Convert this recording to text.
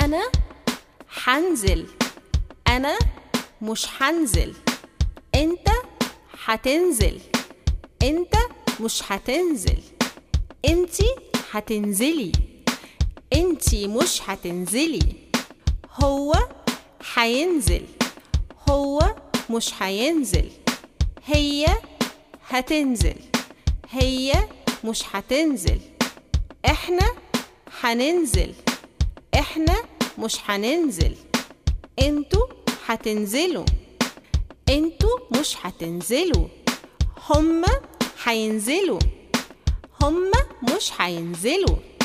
أنا حنزل أنا مش حنزل أنت حتنزل أنت مش هتنزل أنتي هتنزلي أنتي مش هتنزلي هو حينزل هو مش هينزل هي هتنزل هي مش هتنزل احنا هننزل احنا مش هننزل انتوا هتنزلوا انتوا مش هتنزلوا هما هينزلوا هما مش هينزلوا